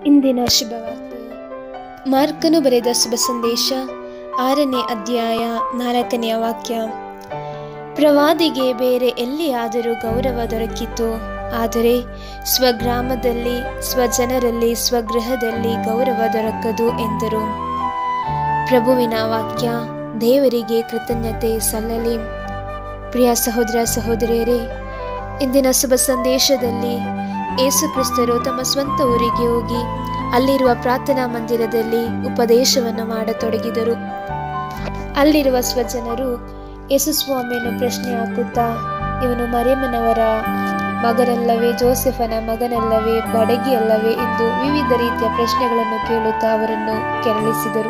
ಇಂದಿನ ಶುಭವಾರ್ತೆ ಮಾರ್ಕನು ಬರೆದ ಶುಭ ಸಂದೇಶ ಆರನೇ ಅಧ್ಯಾಯ ನಾಲ್ಕನೆಯ ವಾಕ್ಯ ಪ್ರವಾದಿಗೆ ಬೇರೆ ಎಲ್ಲಿಯಾದರೂ ಗೌರವ ದೊರಕಿತು ಆದರೆ ಸ್ವಗ್ರಾಮದಲ್ಲಿ ಸ್ವಜನರಲ್ಲಿ ಸ್ವಗೃಹದಲ್ಲಿ ಗೌರವ ದೊರಕದು ಎಂದರು ಪ್ರಭುವಿನ ವಾಕ್ಯ ದೇವರಿಗೆ ಕೃತಜ್ಞತೆ ಸಲ್ಲಲಿ ಪ್ರಿಯ ಸಹೋದರ ಸಹೋದರಿಯರೇ ಇಂದಿನ ಶುಭ ಸಂದೇಶದಲ್ಲಿ ಯೇಸು ಕ್ರಿಸ್ತರು ತಮ್ಮ ಸ್ವಂತ ಊರಿಗೆ ಹೋಗಿ ಅಲ್ಲಿರುವ ಪ್ರಾರ್ಥನಾ ಮಂದಿರದಲ್ಲಿ ಉಪದೇಶವನ್ನು ಮಾಡತೊಡಗಿದರು ಅಲ್ಲಿರುವ ಸ್ವಜನರು ಯೇಸು ಸ್ವಾಮಿಯನ್ನು ಪ್ರಶ್ನೆ ಹಾಕುತ್ತಾ ಇವನು ಮರೇಮನವರ ಮಗನಲ್ಲವೇ ಜೋಸೆಫನ ಮಗನಲ್ಲವೇ ಬಡಗಿಯಲ್ಲವೇ ಎಂದು ವಿವಿಧ ರೀತಿಯ ಪ್ರಶ್ನೆಗಳನ್ನು ಕೇಳುತ್ತಾ ಅವರನ್ನು ಕೆರಳಿಸಿದರು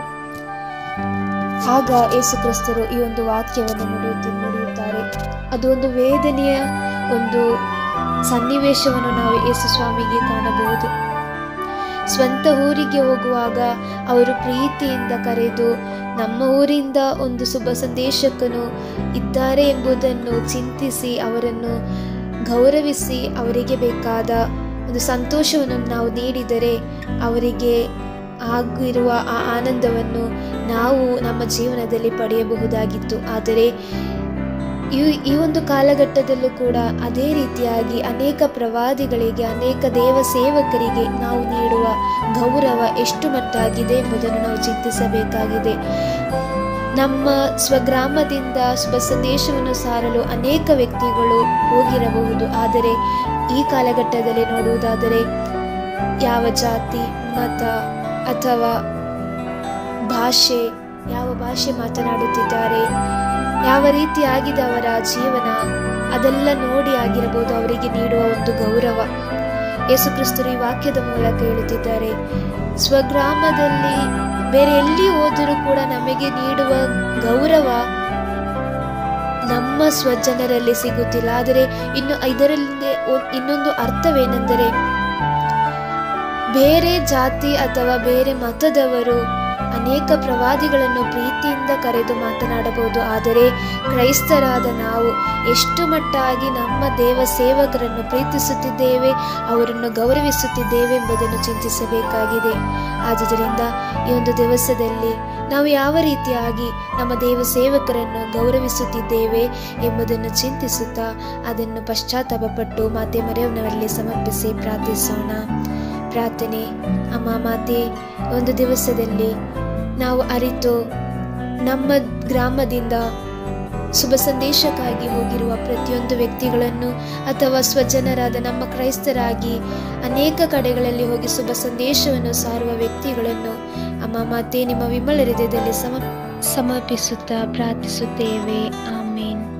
ಆಗ ಯೇಸು ಕ್ರಿಸ್ತರು ಈ ಒಂದು ವಾಕ್ಯವನ್ನು ನುಡಿಯುತ್ತಿ ನುಡಿಯುತ್ತಾರೆ ಅದು ಒಂದು ವೇದನೆಯ ಒಂದು ಸನ್ನಿವೇಶವನ್ನು ನಾವು ಯೇಸು ಸ್ವಾಮಿಗೆ ಕಾಣಬಹುದು ಸ್ವಂತ ಊರಿಗೆ ಹೋಗುವಾಗ ಅವರು ಪ್ರೀತಿಯಿಂದ ಕರೆದು ನಮ್ಮ ಊರಿಂದ ಒಂದು ಶುಭ ಸಂದೇಶಕನು ಇದ್ದಾರೆ ಎಂಬುದನ್ನು ಚಿಂತಿಸಿ ಅವರನ್ನು ಗೌರವಿಸಿ ಅವರಿಗೆ ಬೇಕಾದ ಒಂದು ಸಂತೋಷವನ್ನು ನಾವು ನೀಡಿದರೆ ಅವರಿಗೆ ಆಗಿರುವ ಆ ಆನಂದವನ್ನು ನಾವು ನಮ್ಮ ಜೀವನದಲ್ಲಿ ಪಡೆಯಬಹುದಾಗಿತ್ತು ಆದರೆ ಈ ಈ ಒಂದು ಕಾಲಘಟ್ಟದಲ್ಲೂ ಕೂಡ ಅದೇ ರೀತಿಯಾಗಿ ಅನೇಕ ಪ್ರವಾದಿಗಳಿಗೆ ಅನೇಕ ದೇವ ಸೇವಕರಿಗೆ ನಾವು ನೀಡುವ ಗೌರವ ಎಷ್ಟು ಮಟ್ಟಾಗಿದೆ ಎಂಬುದನ್ನು ನಾವು ಚಿಂತಿಸಬೇಕಾಗಿದೆ ನಮ್ಮ ಸ್ವಗ್ರಾಮದಿಂದ ಶುಭ ಸಂದೇಶವನ್ನು ಸಾರಲು ಅನೇಕ ವ್ಯಕ್ತಿಗಳು ಹೋಗಿರಬಹುದು ಆದರೆ ಈ ಕಾಲಘಟ್ಟದಲ್ಲಿ ನೋಡುವುದಾದರೆ ಯಾವ ಜಾತಿ ಮತ ಅಥವಾ ಭಾಷೆ ಯಾವ ಭಾಷೆ ಮಾತನಾಡುತ್ತಿದ್ದಾರೆ ಯಾವ ರೀತಿ ಆಗಿದೆ ಅವರ ಜೀವನ ಅದೆಲ್ಲ ನೋಡಿ ಆಗಿರಬಹುದು ಅವರಿಗೆ ನೀಡುವ ಒಂದು ಗೌರವ ಯೇಸು ಕ್ರಿಸ್ತರು ಈ ವಾಕ್ಯದ ಮೂಲಕ ಹೇಳುತ್ತಿದ್ದಾರೆ ಸ್ವಗ್ರಾಮದಲ್ಲಿ ಬೇರೆ ಎಲ್ಲಿ ಹೋದರೂ ಕೂಡ ನಮಗೆ ನೀಡುವ ಗೌರವ ನಮ್ಮ ಸ್ವಜನರಲ್ಲಿ ಸಿಗುತ್ತಿಲ್ಲ ಆದರೆ ಇನ್ನು ಇದರಲ್ಲಿ ಇನ್ನೊಂದು ಅರ್ಥವೇನೆಂದರೆ ಬೇರೆ ಜಾತಿ ಅಥವಾ ಬೇರೆ ಮತದವರು ಅನೇಕ ಪ್ರವಾದಿಗಳನ್ನು ಪ್ರೀತಿಯಿಂದ ಕರೆದು ಮಾತನಾಡಬಹುದು ಆದರೆ ಕ್ರೈಸ್ತರಾದ ನಾವು ಎಷ್ಟು ಮಟ್ಟಾಗಿ ನಮ್ಮ ದೇವ ಸೇವಕರನ್ನು ಪ್ರೀತಿಸುತ್ತಿದ್ದೇವೆ ಅವರನ್ನು ಗೌರವಿಸುತ್ತಿದ್ದೇವೆ ಎಂಬುದನ್ನು ಚಿಂತಿಸಬೇಕಾಗಿದೆ ಆದುದರಿಂದ ಈ ಒಂದು ದಿವಸದಲ್ಲಿ ನಾವು ಯಾವ ರೀತಿಯಾಗಿ ನಮ್ಮ ದೇವ ಸೇವಕರನ್ನು ಗೌರವಿಸುತ್ತಿದ್ದೇವೆ ಎಂಬುದನ್ನು ಚಿಂತಿಸುತ್ತಾ ಅದನ್ನು ಪಶ್ಚಾತ್ತಾಪಪಟ್ಟು ಮಾತೆ ಮರೆಯವನಲ್ಲಿ ಸಮರ್ಪಿಸಿ ಪ್ರಾರ್ಥಿಸೋಣ ಪ್ರಾರ್ಥನೆ ಅಮ್ಮ ಮಾತೆ ಒಂದು ದಿವಸದಲ್ಲಿ ನಾವು ಅರಿತು ನಮ್ಮ ಗ್ರಾಮದಿಂದ ಶುಭ ಸಂದೇಶಕ್ಕಾಗಿ ಹೋಗಿರುವ ಪ್ರತಿಯೊಂದು ವ್ಯಕ್ತಿಗಳನ್ನು ಅಥವಾ ಸ್ವಜನರಾದ ನಮ್ಮ ಕ್ರೈಸ್ತರಾಗಿ ಅನೇಕ ಕಡೆಗಳಲ್ಲಿ ಹೋಗಿ ಶುಭ ಸಂದೇಶವನ್ನು ಸಾರುವ ವ್ಯಕ್ತಿಗಳನ್ನು ಅಮ್ಮ ಮಾತೆ ನಿಮ್ಮ ವಿಮಲ ಹೃದಯದಲ್ಲಿ ಸಮ ಸಮರ್ಪಿಸುತ್ತಾ ಪ್ರಾರ್ಥಿಸುತ್ತೇವೆ ಆಮೇನ್